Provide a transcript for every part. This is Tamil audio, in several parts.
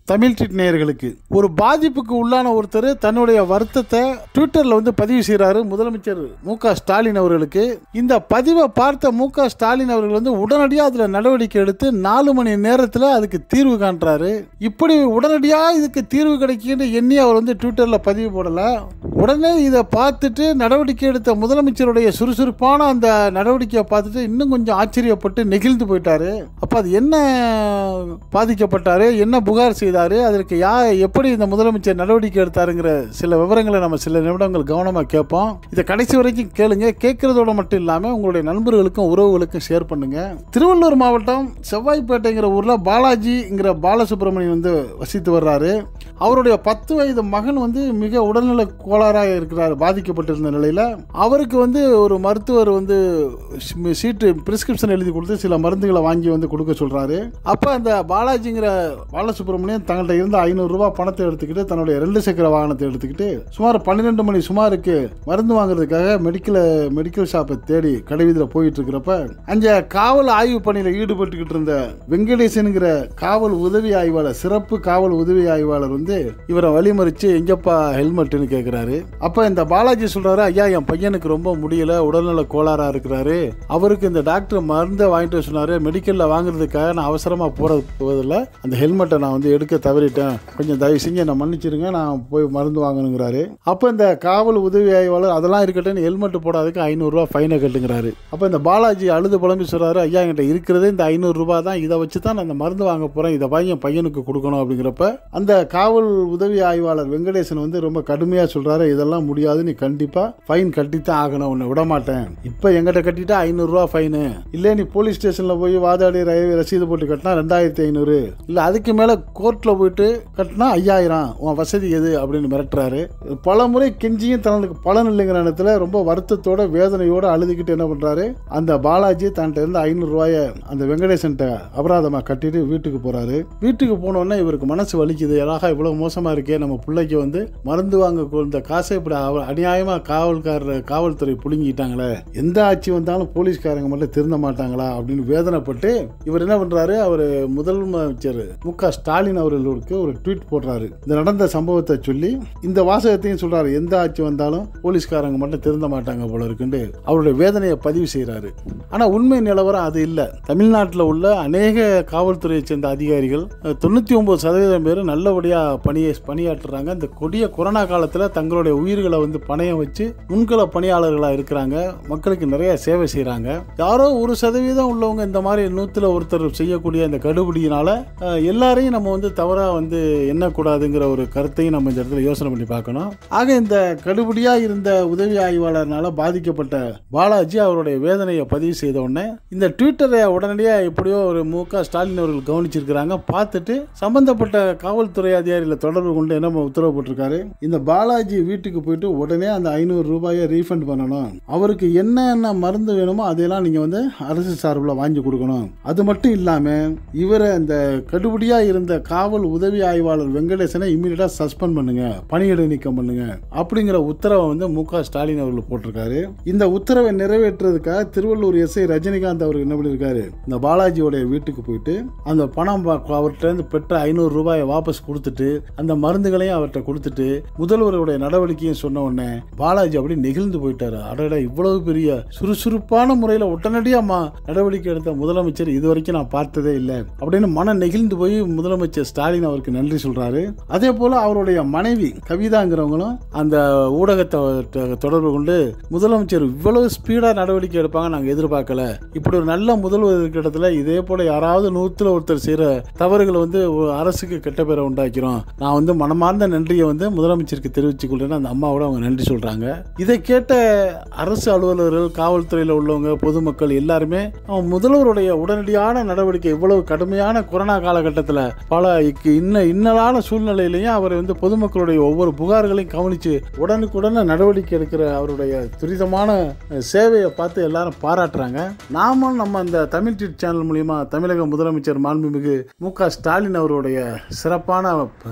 தமிழ் ட்ரீட் நேயர்களுக்கு ஒரு பாதிப்புக்கு உள்ளான ஒருத்தர் தன்னுடைய வருத்தத்தை ட்விட்டர்ல வந்து பதிவு செய்கிறாரு முதலமைச்சர் மு க ஸ்டாலின் அவர்களுக்கு இந்த பதிவை பார்த்த மு க ஸ்டாலின் அவர்கள் வந்து உடனடியாக அதில் நடவடிக்கை எடுத்து நாலு மணி நேரத்தில் அதுக்கு தீர்வு காண்றாரு இப்படி உடனடியாக இதுக்கு தீர்வு கிடைக்குன்னு எண்ணி அவர் வந்து ட்விட்டரில் பதிவு போடல உடனே இதை பார்த்துட்டு நடவடிக்கை எடுத்த முதலமைச்சருடைய சுறுசுறுப்பான அந்த நடவடிக்கையை பார்த்துட்டு இன்னும் கொஞ்சம் ஆச்சரியப்பட்டு நெகிழ்ந்து போயிட்டாரு அப்போ அது என்ன பாதிக்கப்பட்டாரு என்ன புகார் செய்தாரு அதற்கு யா எப்படி இந்த முதலமைச்சர் நடவடிக்கை எடுத்தாருங்கிற சில விவரங்களை நம்ம சில நிமிடங்கள் கவனமாக கேட்போம் இதை கடைசி வரைக்கும் கேளுங்க கேட்கறதோட மட்டும் இல்லாமல் உங்களுடைய நண்பர்களுக்கும் உறவுகளுக்கும் ஷேர் பண்ணுங்க திருவள்ளூர் மாவட்டம் செவ்வாய்ப்பேட்டைங்கிற ஊரில் பாலாஜிங்கிற பாலசுப்ரமணியன் வந்து வசித்து வர்றாரு அவருடைய பத்து வயது மகன் வந்து மிக உடல்நல கோளாறாக இருக்கிறார் பாதிக்கப்பட்டிருந்த நிலையில் அவருக்கு வந்து ஒரு மருத்துவர் வந்து ஷி- சீட்டு பிரிஸ்கிரிப்ஷன் எழுதி கொடுத்து சில மருந்துகளை வாங்கி வந்து கொடுக்க சொல்றாரு அப்போ அந்த பாலாஜிங்கிற பாலசுப்ரமணியன் தங்கள்கிட்ட இருந்த ஐநூறு ரூபாய் பணத்தை எடுத்துக்கிட்டு தன்னுடைய ரெண்டு சக்கர வாகனத்தை எடுத்துக்கிட்டு சுமார் பன்னிரெண்டு மணி சுமாருக்கு மருந்து வாங்குறதுக்காக மெடிக்கல் மெடிக்கல் ஷாப்பை தேடி கடைவீதியில் போயிட்டு இருக்கிறப்ப அங்கே காவல் ஆய்வு பணியில் ஈடுபட்டுக்கிட்டு இருந்த வெங்கடேசனுங்கிற காவல் உதவி ஆய்வாளர் சிறப்பு காவல் உதவி ஆய்வாளர் வந்து இவரை வழிமறிச்சு எங்கப்பா ஹெல்மெட்னு கேட்குறாரு அப்போ இந்த பாலாஜி சொல்றாரு ஐயா என் பையனுக்கு ரொம்ப முடியல உடல்நல கோளாறா இருக்கிறாரு அவருக்கு இந்த டாக்டர் மருந்தை வாங்கிட்டு வர சொன்னாரு மெடிக்கல்ல வாங்குறதுக்காக நான் அவசரமா போறது போதில் அந்த ஹெல்மெட்டை நான் வந்து எடுக்க தவறிட்டேன் கொஞ்சம் தயவு செஞ்சு என்னை மன்னிச்சிருங்க நான் போய் மருந்து வாங்கணுங்கிறாரு அப்போ இந்த காவல் உதவி ஆய்வாளர் அதெல்லாம் இருக்கட்டும் ஹெல்மெட் போடாததுக்கு ஐநூறுரூவா ஃபைனை கட்டுங்கிறாரு அப்போ இந்த பாலாஜி அழுது புலம்பி சொல்றாரு ஐயா என்கிட்ட இருக்கிறதே இந்த ஐநூறு ரூபாய் தான் இதை வச்சு தான் நான் இந்த மருந்து வாங்க போறேன் இதை வாங்கி என் பையனுக்கு கொடுக்கணும் அப்படிங்கிறப்ப அந்த காவல் உதவி ஆய்வாளர் வெங்கடேசன் வந்து ரொம்ப கடுமையாக சொல்றாரு இதெல்லாம் முடியாது நீ கண்டிப்பாக ஃபைன் கட்டித்தான் ஆகணும் உன்னை விட மாட்டேன் இப்போ எங்கிட்ட கட்டிட்டா ஐநூறுரூவா ஃபைனு இல்லை நீ போலீஸ் ஸ்டேஷனில் போய் வாதாடி ர- ரசீது போட்டு கட்டினா ரெண்டாயிரத்தி ஐநூறு இல்லை அதுக்கு மேலே கோர்ட்டில் போயிட்டு கட்டினா ஐயாயிரம் உன் வசதி எது அப்படின்னு மிரட்டுறாரு பல முறை கெஞ்சியும் தனக்கு பலன் இல்லைங்கிற இடத்துல ரொம்ப வருத்தத்தோட வேதனையோட அழுதுகிட்டு என்ன பண்ணுறாரு அந்த பாலாஜி தன்கிட்ட இருந்து ஐநூறு ரூபாய அந்த வெங்கடேசன்ட்ட அபராதமாக கட்டிட்டு வீட்டுக்கு போகிறாரு வீட்டுக்கு போனோடனே இவருக்கு மனசு வலிக்குது அழகா இவ்வளோ மோசமாக இருக்கே நம்ம பிள்ளைக்கு வந்து மருந்து வாங்க கொடுத்த காசை இப்படி அவ- அநியாயமா காவல்காரர் காவல்துறை புடுங்கிட்டாங்களே எந்த ஆட்சி வந்தாலும் போலீஸ்காரங்க மட்டும் திருந்த மாட்டாங்களா அப்படின்னு வேதனைப்பட்டு இவர் என்ன பண்றாரு அவர் முதலமைச்சர் மு க ஸ்டாலின் அவர்களுக்கு ஒரு ட்வீட் போடுறாரு இந்த நடந்த சம்பவத்தை சொல்லி இந்த வாசகத்தையும் சொல்றாரு எந்த ஆட்சி வந்தாலும் போலீஸ்காரங்க மட்டும் திருந்த மாட்டாங்க போல இருக்குன்னு அவருடைய வேதனையை பதிவு செய்றாரு ஆனா உண்மை நிலவரம் அது இல்லை தமிழ்நாட்டில் உள்ள அநேக காவல்துறையை சேர்ந்த அதிகாரிகள் தொண்ணூற்றி ஒன்பது சதவீதம் பேர் நல்லபடியாக பணியை பணியாற்றுறாங்க இந்த கொடிய கொரோனா காலத்தில் தங்களுடைய உயிர்களை வந்து பணையம் வச்சு முன்கள பணியாளர்களாக இருக்கிறாங்க மக்களுக்கு நிறைய சேவை செய்கிறாங்க யாரோ ஒரு சதவீதம் உள்ளவங்க இந்த மாதிரி நூற்றில் ஒருத்தர் செய்யக்கூடிய இந்த கடுபிடியினால அஹ், எல்லாரையும் நம்ம வந்து தவறாக வந்து எண்ணக்கூடாதுங்கிற ஒரு கருத்தையும் நம்ம இந்த இடத்துல யோசனை பண்ணி பார்க்கணும் ஆக இந்த கடுபிடியாக இருந்த உதவி ஆய்வாளர்னால பாதிக்கப்பட்ட பாலாஜி அவருடைய வேதனையை பதிவு செய்த உடனே இந்த ட்விட்டரை உடனடியாக எப்படியோ ஒரு மு க ஸ்டாலின் அவர்கள் கவனிச்சிருக்கிறாங்க பார்த்துட்டு சம்பந்தப்பட்ட காவல்துறை அதிகாரிகளை தொடர்பு கொண்டு என்ன உத்தரவு போட்டிருக்காரு இந்த பாலாஜி வீட்டுக்கு போயிட்டு உடனே அந்த ஐநூறு ரூபாயை ரீஃபண்ட் பண்ணணும் அவருக்கு என்னென்ன மருந்து வேணுமோ அதையெல்லாம் நீங்க வந்து அரசு சார்பில் வாங்கி கொடுக்கணும் அது மட்டும் இல்லாம இவரை அந்த கடுபடியா இருந்த காவல் உதவி ஆய்வாளர் வெங்கடேசனை இமீடியட்டா சஸ்பெண்ட் பண்ணுங்க பணியிடை நீக்கம் பண்ணுங்க அப்படிங்கிற உத்தரவை வந்து மு க ஸ்டாலின் அவர்கள் போட்டிருக்காரு இந்த உத்தரவை நிறைவேற்றுறதுக்காக திருவள்ளூர் எஸ்ஐ ரஜினிகாந்த் அவர் என்ன பண்ணியிருக்காரு இந்த பாலாஜியோடைய வீட்டுக்கு போயிட்டு அந்த பணம் பா- அவர்கிட்ட இருந்து பெற்ற ஐநூறு ரூபாயை வாபஸ் கொடுத்துட்டு அந்த மருந்துகளையும் அவர்கிட்ட கொடுத்துட்டு முதல்வருடைய நடவடிக்கையும் சொன்ன உடனே பாலாஜி அப்படி நெகிழ்ந்து போயிட்டாரு அடடா இவ்வளவு பெரிய சுறுசுறுப்பான முறையில் உடனடியாக மா நடவடிக்கை எடுத்த முதலமைச்சர் இது வரைக்கும் நான் பார்த்ததே இல்லை அப்படின்னு மன நெகிழ்ந்து போய் முதலமைச்சர் ஸ்டாலின் அவருக்கு நன்றி சொல்றாரு அதே போல அவருடைய மனைவி கவிதாங்கிறவங்களும் அந்த ஊடகத்தை த- தொடர்பு கொண்டு முதலமைச்சர் இவ்வளவு ஸ்பீடா நடவடிக்கை எடுப்பாங்க நாங்கள் எதிர்பார்க்கல இப்படி ஒரு நல்ல முதல்வர் இருக்கிற இடத்துல இதே போல யாராவது நூத்துல ஒருத்தர் செய்யற தவறுகளை வந்து ஒரு அரசுக்கு கெட்ட பேரை உண்டாக்கிறோம் நான் வந்து மனமார்ந்த நன்றியை வந்து முதலமைச்சருக்கு தெரிவித்துக் கொள்றேன்னு அந்த அம்மாவோட அவங்க நன்றி சொல்றாங்க இதை கேட்ட அரசு அலுவலர்கள் காவல்துறையில் உள்ளவங்க பொதுமக்கள் எல்லாருமே அவன் முதல்வருடைய உடனடியான நடவடிக்கை இவ்வளவு கடுமையான கொரோனா காலகட்டத்தில் பல இக்கு இன்ன இன்னலான சூழ்நிலையிலையும் அவர் வந்து பொதுமக்களுடைய ஒவ்வொரு புகார்களையும் கவனித்து உடனுக்குடனே நடவடிக்கை எடுக்கிற அவருடைய துரிதமான அஹ், சேவையை பார்த்து எல்லாரும் பாராட்டுறாங்க நாமும் நம்ம இந்த தமிழ் டிவி சேனல் மூலியமா தமிழக முதலமைச்சர் மாண்புமிகு மு க ஸ்டாலின் அவருடைய சிறப்பான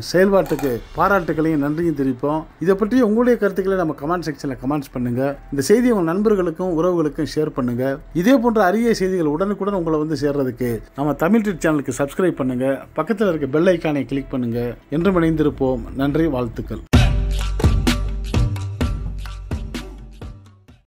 செயல்பாட்டுக்கு பாராட்டுகளையும் நன்றியும் தெரிவிப்போம் இதை பற்றி உங்களுடைய கருத்துக்களை நம்ம கமெண்ட் செக்ஷனில் கமெண்ட்ஸ் பண்ணுங்க இந்த செய்தியை உங்கள் நண்பர்களுக்கும் உறவுகளுக்கும் ஷேர் பண்ணுங்க இதே போன்ற அரிய செய்திகள் உடனுக்குடன் உங்களை வந்து சேர்றதுக்கு நம்ம தமிழ் ட்ரீட் சேனலுக்கு சப்ஸ்கிரைப் பண்ணுங்க பக்கத்தில் இருக்க பெல் ஐக்கானை கிளிக் பண்ணுங்க என்றும் இணைந்திருப்போம் நன்றி வாழ்த்துக்கள்